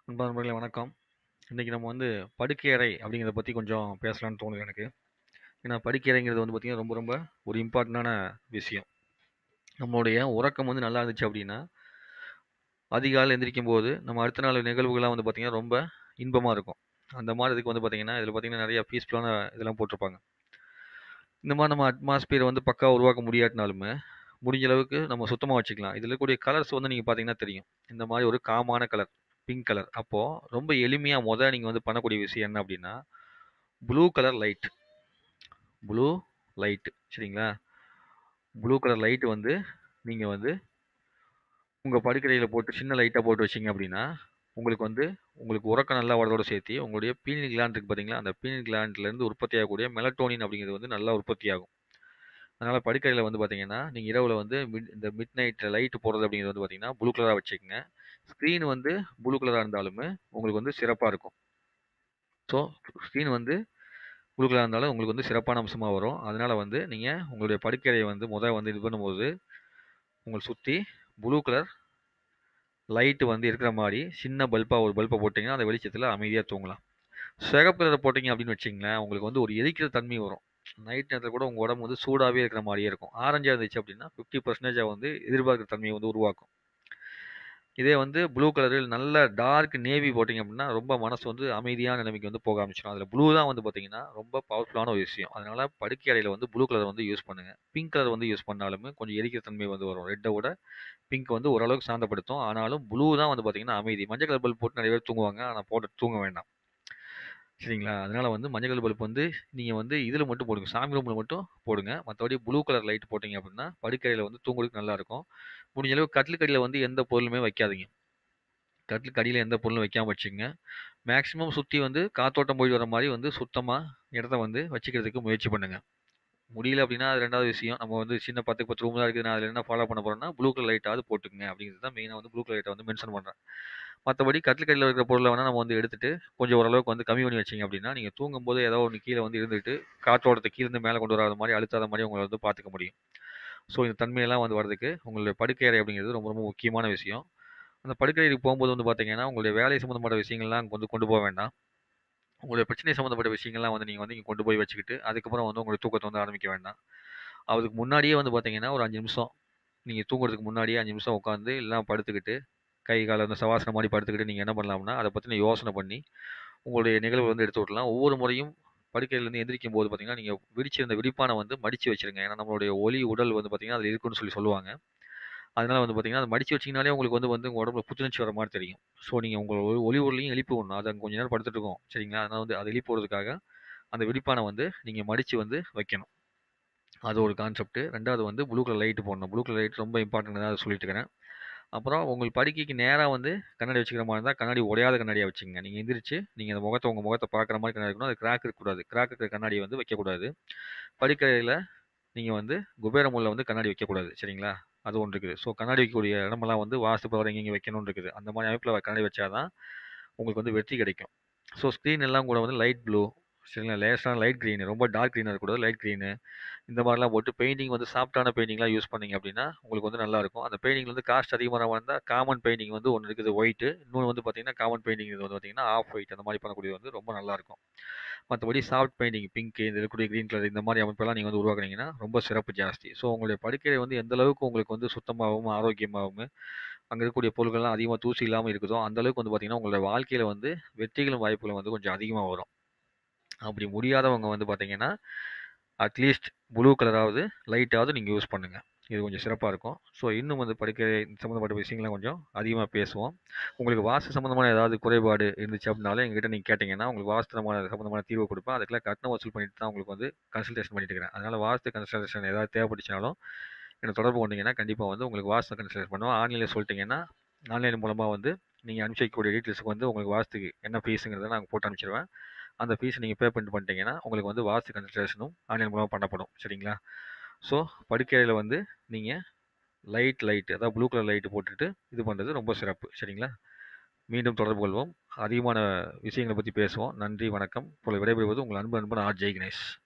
அன்பான நண்பர்களே வணக்கம். இன்னைக்கு நம்ம வந்து படுக்கை அறை அப்படிங்கிறத பத்தி கொஞ்சம் பேசலாம்னு தோணுது எனக்கு. ஏன்னா படுக்கை அறைங்கிறது வந்து பார்த்தீங்கன்னா, ரொம்ப ரொம்ப ஒரு இம்பார்ட்டன்டான விஷயம். நம்மளுடைய உறக்கம் வந்து நல்லா இருந்துச்சு அப்படின்னா, அதிகாலையில எந்திரிக்கும்போது, நம்ம அடுத்த நாள் நிகழ்வுகள்லாம் வந்து பார்த்தீங்கன்னா, ரொம்ப இன்பமா இருக்கும். அந்த மாரி இதுக்கு வந்து பார்த்தீங்கன்னா, இதில பார்த்தீங்கன்னா நெறைய பீஸ்ஃபுல்லான இதெல்லாம் போட்டிருப்பாங்க. இந்த மாரி நம்ம அட்மாஸ்பியர வந்து பக்காவா உருவாக்க முடியாட்டினாலுமே, முடிஞ்ச அளவுக்கு நம்ம சுத்தமா வச்சுக்கலாம். இதில இருக்கக்கூடிய கலர்ஸ் வந்து நீங்க பார்த்தீங்கன்னா தெரியும். இந்த மாரி ஒரு காமான கலர், பிங்க் கலர். அப்போ ரொம்ப எளிமையா மொத நீங்க வந்து பண்ணக்கூடிய விஷயம் என்ன அப்படின்னா, blue colour light. Blue light சரிங்களா? ப்ளூ கலர் லைட் வந்து நீங்க வந்து உங்க படுக்கறையில போட்டு சின்ன லைட்டா போட்டு வச்சீங்க அப்படின்னா, உங்களுக்கு வந்து உங்களுக்கு உறக்கம் நல்லா வரதோட சேர்த்து, உங்களுடைய பீனியல் கிளாண்ட் இருக்கு பார்த்தீங்களா? அந்த பீனியல் கிளாண்ட்லேருந்து உற்பத்தி ஆகக்கூடிய மெலட்டோனின் அப்படிங்கிறது வந்து நல்லா உற்பத்தி ஆகும். அதனால படுக்கறையில வந்து பார்த்தீங்கன்னா, நீங்க இரவுல வந்து மிட் இந்த மிட் நைட் லைட் போடுறது அப்படிங்கிறது வந்து பார்த்தீங்கன்னா, ப்ளூ கலரா வச்சுக்கங்க. ஸ்க்ரீன் வந்து ப்ளூ கலரா இருந்தாலுமே உங்களுக்கு வந்து சிறப்பா இருக்கும். ஸோ ஸ்க்ரீன் வந்து ப்ளூ கலரா இருந்தாலும் உங்களுக்கு வந்து சிறப்பான அம்சமா வரும். அதனால வந்து நீங்க உங்களுடைய படுக்கறைய வந்து மொத வந்து இது பண்ணும்போது, உங்கள சுத்தி ப்ளூ கலர் லைட் வந்து இருக்கிற மாரி சின்ன பல்பா ஒரு பல்ப போட்டீங்கன்னா, அந்த வெளிச்சத்தில அமைதியா தூங்கலாம். சிகப்பு கலர போட்டீங்க அப்படின்னு வச்சுக்கங்களேன், உங்களுக்கு வந்து ஒரு எரிக்கிற தன்மை வரும். நைட் நேரத்தில கூட உங்க உடம்பு வந்து சூடாவே இருக்கிற மாரியே இருக்கும். ஆரஞ்சா இருந்துச்சு அப்படின்னா 50% வந்து எதிர்பார்க்கிற தன்மைய வந்து உருவாக்கும். இதே வந்து ப்ளூ கலரு நல்ல டார்க் நேவி போட்டீங்க அப்படின்னா, ரொம்ப மனசு வந்து அமைதியான நிலைமைக்கு வந்து போக ஆரம்பிச்சுரும். அதில ப்ளூ தான் வந்து பார்த்தீங்கன்னா, ரொம்ப பவர்ஃபுல்லான ஒரு விஷயம். அதனால படுக்கை அறையில வந்து ப்ளூ கலர் வந்து யூஸ் பண்ணுங்க. பிங்க் கலர் வந்து யூஸ் பண்ணாலுமே கொஞ்சம் எரிக்கிற தன்மை வந்து வரும். ரெட்ட விட பிங்க் வந்து ஓரளவுக்கு சாந்தப்படுத்தும். ஆனாலும் ப்ளூ தான் வந்து பார்த்தீங்கன்னா அமைதி. மஞ்சள் கலர் பல்ப் போட்டு நெறைய பேர் தூங்குவாங்க. ஆனா போட்டு தூங்க வேண்டாம். சரிங்களா? அதனால வந்து மஞ்சள் கலர் பல்ப் வந்து நீங்க வந்து இதில மட்டும் போடுங்க. சாமி ரூம்ல மட்டும் போடுங்க. மத்தபடி ப்ளூ கலர் லைட் போட்டீங்க அப்படின்னா, படுக்கை அறையில வந்து தூங்குறதுக்கு நல்லாருக்கும். முடிஞ்ச அளவுக்கு கட்டிலுக்கு அடியில வந்து எந்த பொருளுமே வைக்காதீங்க. கட்டிலுக்கு அடியில எந்த பொருளும் வைக்காம வச்சுக்கங்க. மேக்ஸிமம் சுத்தி வந்து காத்தோட்டம் போயிட்டு வர மாரி வந்து சுத்தமா இடத்த வந்து வச்சுக்கிறதுக்கு முயற்சி பண்ணுங்க. முடியல அப்படின்னா, அது 2வது விஷயம். நம்ம வந்து சின்ன 10க்கு 10 ரூம் தான் இருக்குது. நான் அதில என்ன ஃபாலோ பண்ண போறேன்னா, ப்ளூ கலர் லைட்டாவது போட்டுக்கங்க அப்படிங்கிறது தான் மெயினா வந்து ப்ளூ கலர் லைட்ட வந்து மென்ஷன் பண்றேன். மத்தபடி கட்டிலுக்கு அடியில இருக்கிற பொருள வேணா நம்ம வந்து எடுத்துட்டு, கொஞ்சம் ஓரளவுக்கு வந்து கம்மி பண்ணி வச்சீங்க அப்படின்னா, நீங்க தூங்கும்போது ஏதோ ஒண்ணு கீழ வந்து இருந்துட்டு, காற்றோட்டத்த கீழ இருந்து மேல கொண்டு வராத மாரி, அழுத்தாத மாரி உங்கள வந்து பார்த்துக்க முடியும். ஸோ இந்த தன்மையெல்லாம் வந்து வரதுக்கு, உங்களுடைய படுக்கை அறை அப்படிங்கிறது ரொம்ப ரொம்ப முக்கியமான விஷயம். அந்த படுக்கை அறைக்கு போம்போது வந்து பார்த்தீங்கன்னா, உங்களுடைய வேலை சம்மந்தப்பட்ட விஷயங்கள்லாம் வந்து கொண்டு போ வேண்டாம். உங்களுடைய பிரச்சனை சம்மந்தப்பட்ட விஷயங்கள்லாம் வந்து நீங்க வந்து இங்க கொண்டு போய் வச்சுக்கிட்டு, அதுக்கப்புறம் வந்து உங்களுடைய தூக்கத்த வந்து ஆரம்பிக்க வேண்டாம். அதுக்கு முன்னாடியே வந்து பார்த்தீங்கன்னா, ஒரு 5 நிமிஷம் நீங்க தூங்குறதுக்கு முன்னாடியே 5 நிமிஷம் உட்காந்து, இல்லனா படுத்துக்கிட்டு, கை கால வந்து சவாசனம் மாரி படுத்துக்கிட்டு நீங்க என்ன பண்ணலாம்னா, அத பத்தின யோசனை பண்ணி, உங்களுடைய நிகழ்வுகள வந்து எடுத்து விடலாம். ஒவ்வொரு முறையும் படுக்கையிலேருந்து எந்திரிக்கும்போது பார்த்தீங்கன்னா, நீங்க விரிச்சிருந்த விரிப்பான வந்து மடிச்சு வச்சுருங்க. ஏன்னா நம்மளுடைய ஒளி உடல் வந்து பார்த்தீங்கன்னா, அதில இருக்குன்னு சொல்லி சொல்லுவாங்க. அதனால வந்து பார்த்தீங்கன்னா, அத மடிச்சு வச்சீங்கனாலே உங்களுக்கு வந்து வந்து உங்க உடம்புல புத்துணர்ச்சி வர மாரி தெரியும். ஸோ நீங்க உங்க ஒ ஒளி உடலையும் எழுப்பி விடணும். அது அங்க கொஞ்ச நேரம் படுத்துட்டு இருக்கும். சரிங்களா? அதனால வந்து அத எழுப்பி விடுறதுக்காக, அந்த விரிப்பான வந்து நீங்க மடிச்சு வந்து வைக்கணும். அது ஒரு கான்செப்ட். 2வது வந்து ப்ளூ கலர் லைட் போடணும். ப்ளூ கலர் லைட் ரொம்ப இம்பார்ட்டன்ட் அத சொல்லிட்டு இருக்கிறேன். அப்புறம் உங்கள் படுக்கைக்கு நேரா வந்து கண்ணாடி வச்சுக்கிற மாரி இருந்தா, கண்ணாடி உடையாத கண்ணாடியா வச்சுக்கங்க. நீங்க எந்திரிச்சு, நீங்க அந்த முகத்த உங்க முகத்த பார்க்குற மாரி கண்ணாடி இருக்கணும். அது கிராக் இருக்கக்கூடாது. கிராக் இருக்கிற கண்ணாடிய வந்து வைக்கக்கூடாது. படுக்கை அறையில நீங்க வந்து குபேர மூலையில வந்து கண்ணாடி வைக்கக்கூடாது. சரிங்களா? அது ஒண்ணு இருக்குது. ஸோ கண்ணாடி வைக்கக்கூடிய இடமெல்லாம் வந்து வாஸ்து பிரகாரம் எங்கெங்க வைக்கணும்னு இருக்குது. அந்த மாரி அமைப்பில கண்ணாடி வச்சா தான், உங்களுக்கு வந்து வெற்றி கிடைக்கும். ஸோ ஸ்க்ரீன் எல்லாம் கூட வந்து லைட் ப்ளூ சரிங்களா? லேசான லைட் கிரீன் ரொம்ப டார்க் கிரீனா இருக்கக்கூடாது. லைட் கிரீனு இந்த மாரிலாம் போட்டு பெயிண்டிங் வந்து சாஃப்ட்டான பெயிண்டிங்லாம் யூஸ் பண்ணீங்க அப்படின்னா, உங்களுக்கு வந்து நல்லாருக்கும். அந்த பெயிண்டிங்ல வந்து காஸ்ட் அதிகமான மாரி இருந்தா, காமன் பெயிண்டிங் வந்து ஒண்ணு இருக்குது ஒயிட்டு. இன்னொன்னு வந்து பார்த்தீங்கன்னா, காமன் பெயிண்டிங் இது வந்து பார்த்தீங்கன்னா, ஆஃப் ஒயிட் அந்த மாரி பண்ணக்கூடியது வந்து ரொம்ப நல்லாருக்கும். மத்தபடி சாஃப்ட் பெயிண்டிங் பிங்க் இதில இருக்கக்கூடிய கிரீன் கலர் இந்த மாரி அமைப்பெல்லாம் நீங்க வந்து உருவாக்குனீங்கன்னா, ரொம்ப சிறப்பு ஜாஸ்தி. ஸோ உங்களுடைய படுக்கை அறை வந்து எந்த அளவுக்கு உங்களுக்கு வந்து சுத்தமாவும், ஆரோக்கியமாவும், அங்க இருக்கக்கூடிய பொருட்கள்லாம் அதிகமா தூசி இல்லாம இருக்குதோ, அந்த அளவுக்கு வந்து பார்த்தீங்கன்னா, உங்களுடைய வாழ்க்கையில வந்து வெற்றிகளும், வாய்ப்புகளும் வந்து கொஞ்சம் அதிகமா வரும். அப்படி முடியாதவங்க வந்து பார்த்தீங்கன்னா, அட்லீஸ்ட் ப்ளூ கலராவது லைட்டாவது நீங்க யூஸ் பண்ணுங்க. இது கொஞ்சம் சிறப்பா இருக்கும். ஸோ இன்னும் வந்து படுக்கை சம்மந்தப்பட்ட விஷயங்கள்லாம் கொஞ்சம் அதிகமா பேசுவோம். உங்களுக்கு வாஸ்து சம்மந்தமான ஏதாவது குறைபாடு இருந்துச்சு அப்படின்னாலும் எங்ககிட்ட நீங்க கேட்டீங்கன்னா, உங்களுக்கு வாஸ்து சம்மந்தமான தீர்வு குடுப்பேன். அதுக்கெல்லாம் கட்டணம் வசூல் பண்ணிட்டு தான் உங்களுக்கு வந்து கன்சல்டேஷன் பண்ணிட்டு இருக்கிறேன். அதனால வாஸ்து கன்சல்டேஷன் ஏதாவது தேவைப்பட்டுச்சுனாலும், என்ன தொடர்பு கொண்டீங்கன்னா, கண்டிப்பா வந்து உங்களுக்கு வாஸ்து கன்சல்டேஷன் பண்ணுவேன். ஆன்லைன்ல சொல்லிட்டீங்கன்னா, ஆன்லைன் மூலமா வந்து நீங்க அனுப்பிச்சு வைக்கக்கூடிய டீட்டெயில்ஸ்க்கு வந்து உங்களுக்கு வாஸ்துக்கு என்ன ஃபீஸுங்கிறத நாங்க போட்டு அனுப்பிச்சுருவேன். அந்த ஃபீஸ நீங்க பே பண்ணிட்டு பண்ணிட்டீங்கன்னா, உங்களுக்கு வந்து வாஸ்து கன்சல்டேஷனும் ஆன்லைன் மூலமா பண்ணப்படும். சரிங்களா? ஸோ படுக்கை அறையில வந்து நீங்க லைட் லைட் அதாவது ப்ளூ கலர் லைட் போட்டுட்டு இது பண்றது ரொம்ப சிறப்பு. சரிங்களா? மீண்டும் தொடர்பு கொள்வோம். அதிகமான விஷயங்கள பத்தி பேசுவோம். நன்றி, வணக்கம். இப்பொழுது விடைபெறுவது உங்கள் அன்பு நண்பன் ஆர். ஜெய் கணேஷ்.